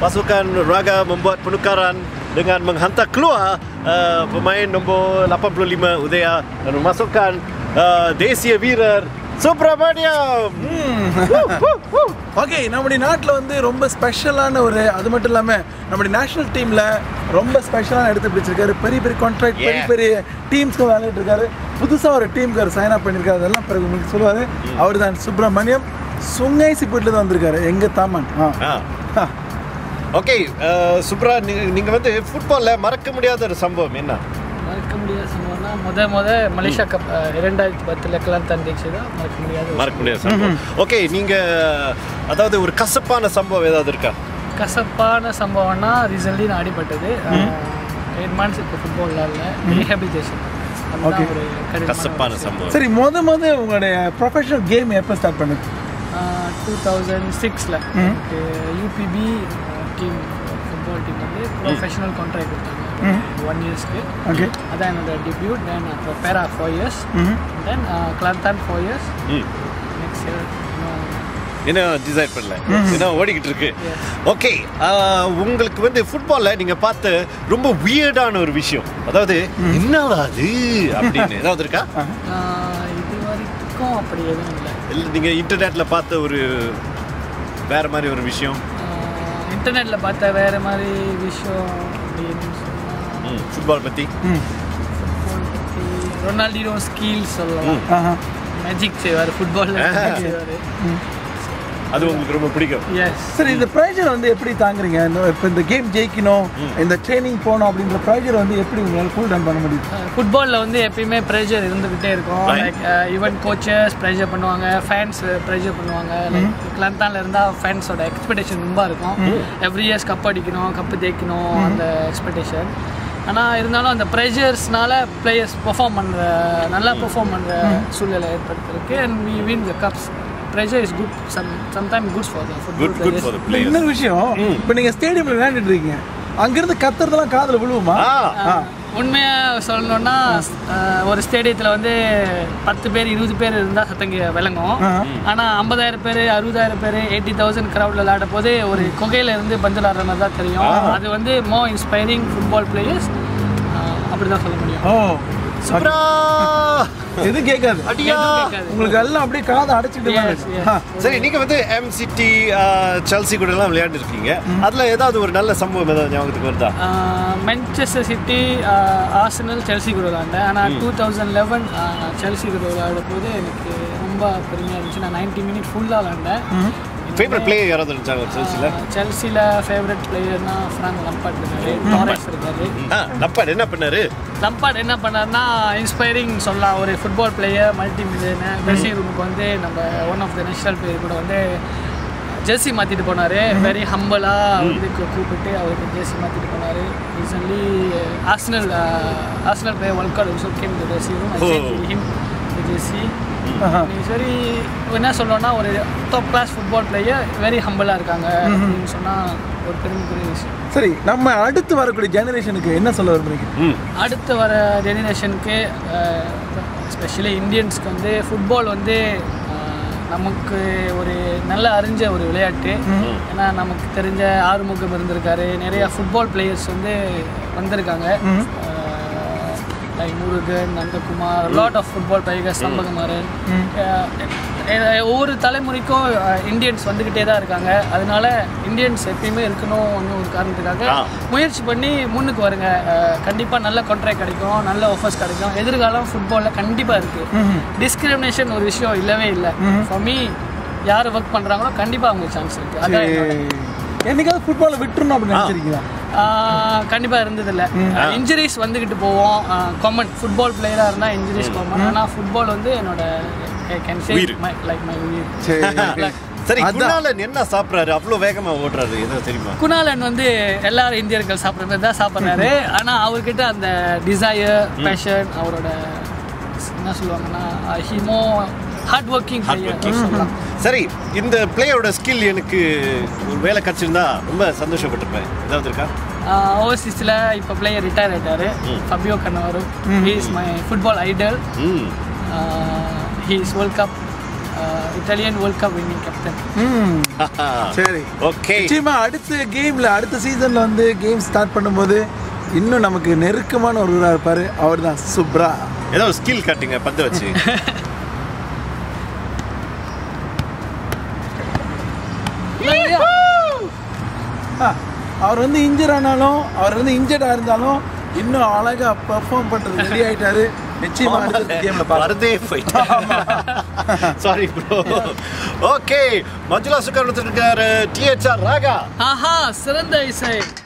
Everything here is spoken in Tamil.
pasukan Raga membuat penukaran dengan menghantar keluar uh, pemain nombor 85 Udaya dan memasukkan uh, தேசிய வீரர் சுப்பிரமணியம் ஓகே நம்முடைய நாட்டில் வந்து ரொம்ப ஸ்பெஷலான ஒரு அது மட்டும் இல்லாமல் நம்முடைய நேஷனல் டீமில் ரொம்ப ஸ்பெஷலான எடுத்து பிடிச்சிருக்காரு பெரிய பெரிய கான்ட்ராக்ட் பெரிய Yeah. பெரிய டீம்ஸ்க்கு விளையாடிட்டு இருக்காரு புதுசாக ஒரு டீமுக்கு அவர் சைன் அப் பண்ணியிருக்காரு அதெல்லாம் பிறகு உங்களுக்கு சொல்லுவார் அவர் தான் சுப்பிரமணியம் சுங்கை சிப்பிட்லேருந்து வந்திருக்காரு எங்கள் தாமன் ஆ ஆ. ஓகே சுப்ரா நீ- நீங்க வந்து ஃபுட்பால்ல மறக்க முடியாத ஒரு சம்பவம் என்ன மறக்க முடியாத சம்பவம்னா முத முத மலேசியா கப் அஹ், இரண்டாயிரத்தி பத்தில் கலாம் தந்திச்சு தான் மறக்க முடியாத ஒரு மறக்க முடியாத சம்பவம் ஓகே நீங்க அதாவது ஒரு கசப்பான சம்பவம் ஏதாவது இருக்கா கசப்பான சம்பவம்னா ரீசன்ட்லி நான் அடிபட்டது எயிட் மந்த்ஸ் இப்போ ஃபுட்பால் இல்லை ரீஹபிலிட்டேஷன் Okay. ஒரு கசப்பான சம்பவம் சரி மொத மொத உங்களுடைய ப்ரொஃபஷனல் கேம் எப்போ ஸ்டார்ட் பண்ணுது டூ தௌசண்ட் சிக்ஸில் யூபிபி டீம் ஃபுட்பால் டீம் வந்து ப்ரொஃபஷனல் கான்ட்ராக்ட் கொடுத்தாங்க ஒன் இயர்ஸ்க்கு ஓகே அதான் என்னோட டிபியூட் தென் அப்புறம் Perak four years then Kelantan four years ம். நெக்ஸ்ட் இயர் என்ன டிசைட் பண்ணல என்ன ஓடிக்கிட்டு இருக்கு ஓகே உங்களுக்கு வந்து ஃபுட்பால்ல நீங்க பார்த்த ரொம்ப வியர்டான ஒரு விஷயம் அதாவது என்னடா அது அப்படின்னு ஏதாவது இருக்கா இது வரைக்கும் அப்படி எதுவும் இல்லை இல்ல நீங்க இன்டர்நெட்ல பார்த்த ஒரு வேற மாதிரி ஒரு விஷயம் இன்டர்நெட்டில் பார்த்த வேறு மாதிரி விஷயம் அப்படின்னு சொன்னால் ஃபுட்பால் பத்தி ஃபுட்பால் பற்றி ரொனால்டினோ ஸ்கில் சொல்லலாம் ஆஹா மேஜிக் செய்வார் ஃபுட்பாலில் செய்வார் அது உங்களுக்கு ரொம்ப பிடிக்கும் எஸ் சரி இந்த ப்ரைஜர் வந்து எப்படி தாங்குறீங்க இந்த- இப்போ இந்த கேம் ஜெயிக்கணும் இந்த ட்ரைனிங் போகணும் அப்படின்ற ப்ரைஜர் வந்து எப்படி உங்களால் கூல் டவுன் பண்ண முடியுது ஃபுட்பாலில் வந்து எப்பயுமே ப்ரெஷர் இருந்துக்கிட்டே இருக்கும் Right. Like even coaches pressure பண்ணுவாங்க ஃபேன்ஸ் ப்ரெஷர் பண்ணுவாங்க லைக் கிளந்தானில் இருந்தால் ஃபேன்ஸோட எக்ஸ்பெக்டேஷன் ரொம்ப இருக்கும் எவ்ரி இயர்ஸ் கப் அடிக்கணும் கப்பு தேய்க்கணும் அந்த எக்ஸ்பெக்டேஷன் ஆனால் இருந்தாலும் அந்த ப்ரெஷர்ஸ்னால பிளேயர்ஸ் பெர்ஃபார்ம் பண்ணுற நல்லா பெர்ஃபார்ம் பண்ணுற சூழ்நிலை ஏற்படுத்திருக்கு and we win the cups pressure is good some sometime good for the good good for football the இப்போ பிளேயர்ஸ் இன்னொரு விஷயம் இப்போ நீங்கள் ஸ்டேடியமில் விளையாண்டுட்டு இருக்கீங்க அங்கேருந்து கத்துறதெல்லாம் காதில் விழுவுமா ஆ ஆ உண்மையாக சொல்லணும்னா அஹ், ஒரு ஸ்டேடியத்தில் வந்து பத்து பேர் இருபது பேர் இருந்தால் சத்தங்க விளங்கும் ஆனால் ஐம்பதாயிரம் பேர் அறுபதாயிரம் பேர் எயிட்டி தௌசண்ட் க்ரௌடில் விளையாட போது ஒரு குகையில இருந்து பந்து விளாடுற மாதிரி தான் தெரியும் அது வந்து மோ இன்ஸ்பைரிங் ஃபுட்பால் பிளேயர்ஸ் அப்படி தான் சொல்ல முடியும் ஓ சுப்ரா எதுவும் கேட்காது அடியா எதுவும் கேட்காது. உங்களுக்கு எல்லாம் அப்படியே காதை அடைச்சிட்டு Yes, மாதிரி. yes. ஆ. சரி நீங்க வந்து எம்சிடி செல்சி கூட எல்லாம் விளையாண்டு இருக்கீங்க அதுல ஏதாவது ஒரு நல்ல சம்பவம் ஏதாவது ஞாபகத்துக்கு வருதா மென்செஸ்டர் சிட்டி ஆர்சனல் செல்சி கூட விளாண்டேன் ஆனால் டூ தௌசண்ட் லெவன் செல்சி கூட விளையாடும் போது எனக்கு ரொம்ப பெருமையாக இருந்துச்சு நான் 90 மினிட் ஃபுல்லாக விளாண்டேன் ஃபேவரட் பிளேயர் யாராவது இருந்துச்சாங்க செல்சில செல்சியில் ஃபேவரட் பிளேயர்னா ஃப்ராங்க் லம்பார்ட் இருக்காரு டாரஸ் இருக்காரு ஆ லப்பாட் என்ன பண்ணாரு லம்பார்ட் என்ன பண்ணார்னா இன்ஸ்பைரிங் சொல்லலாம் ஒரு football player multi millionaire dressing ரூமுக்கு வந்து நம்ம one of the national player கூட வந்து ஜெர்சி மாற்றிட்டு போனார் வெரி ஹம்பலாக வந்து கூ- கூப்பிட்டு அவருக்கு ஜெர்சி மாற்றிட்டு போனார் recently Arsenal Arsenal player work out also came to dressing room I changed Oh. him the jersey ஆஹா. சரி என்ன சொல்லணும்னா ஒரு top class football player very ஹம்பலாக இருக்காங்க அப்படின்னு சொன்னால் ஒரு பெருமைக்குரிய விஷயம் சரி நம்ம அடுத்து வரக்கூடிய ஜெனரேஷனுக்கு என்ன சொல்ல விரும்புறீங்க ம் அடுத்து வர ஜெனரேஷனுக்கு ஸ்பெஷலி இந்தியன்ஸ்க்கு வந்து ஃபுட்பால் வந்து அஹ், நமக்கு ஒரு நல்ல அறிஞ்ச ஒரு விளையாட்டு ஏன்னா நமக்கு தெரிஞ்ச ஆறுமுகம் இருந்திருக்காரு நிறைய ஃபுட்பால் பிளேயர்ஸ் வந்து வந்திருக்காங்க like Murugan Nandakumar lot of football players Sampakamaran ah, ah, ஒவ்வொரு தலைமுறைக்கும் இந்தியன்ஸ் வந்துக்கிட்டே தான் இருக்காங்க அதனால இந்தியன்ஸ் எப்பயுமே இருக்கணும்னு ஒரு காரணத்துக்காக ஆ. முயற்சி பண்ணி முன்னுக்கு வருங்க கண்டிப்பாக நல்ல கான்ட்ராக்ட் கிடைக்கும் நல்ல ஆஃபர்ஸ் கிடைக்கும் எதிர்காலம் ஃபுட்பாலில் கண்டிப்பாக இருக்குது டிஸ்கிரிமினேஷன் ஒரு விஷயம் இல்லவே இல்லை ஃபார் மீ யார் ஒர்க் பண்ணுறாங்களோ கண்டிப்பாக அவங்களுக்கு சான்ஸ் இருக்குது அதான் என்னோட என்னைக்காவது ஃபுட்பாலை விட்டுறணும் அப்படின்னு நினைச்சிருக்கீங்களா கண்டிப்பாக இருந்ததில்ல இன்ஜுரிஸ் வந்துக்கிட்டு போவோம் காமன் ஃபுட்பால் பிளேயராக இருந்தால் இன்ஜுரிஸ் காமன் ஆனால் ஃபுட்பால் வந்து என்னோட கேன் சே உயிர். மை லைக் மை உயிர் சரி சரி அதான். குணாலன் என்ன சாப்பிடுறாரு அவ்வளோ வேகமா ஓடுறாரு ஏதோ தெரியுமா குணாலன் வந்து எல்லாரும் இந்தியர்கள் சாப்பிட்ற மாதிரி தான் சாப்பிட்றாரு ஆனால் அவர்கிட்ட அந்த டிசையர் பேஷன் அவரோட என்ன சொல்லுவாங்கன்னா ஹிமோ ஹார்ட் ஒர்க்கிங் Hard working. சரி இந்த பிளேயரோட ஸ்கில் எனக்கு ஒரு வேலை கிடைச்சிருந்தா ரொம்ப சந்தோஷப்பட்டிருப்பேன் ஏதாவது இருக்கா ஓவர்சீஸில் இப்போ பிளேயர் ரிட்டையர் ஆயிட்டாரு Fabio Cannavaro he is my football idol hmm he is World Cup Italian World Cup winning captain hmm சரி ஓகே நிச்சயமா அடுத்த கேம்ல அடுத்த சீசன்ல வந்து கேம் ஸ்டார்ட் பண்ணும்போது இன்னும் நமக்கு நெருக்கமான ஒருவராக இருப்பாரு அவர் தான் சுப்ரா ஏதோ ஒரு ஸ்கில் காட்டுங்க பந்து வச்சு ஆ, அவர் வந்து இன்ஜர் ஆனாலும் அவர் வந்து இன்ஜர்டா இருந்தாலும் இன்னும் அழகா பெர்ஃபார்ம் பண்றது ரெடி ஆயிட்டாரு நிச்சயமா அடுத்த கேம்ல பார்க்கலாம் வரதே போயிட்டு சாரி ப்ரோ ஓகே மஞ்சுளா சுக்கர் இருக்காரு டிஹெச்ஆர் ராகா ஆஹா சிறந்த இசை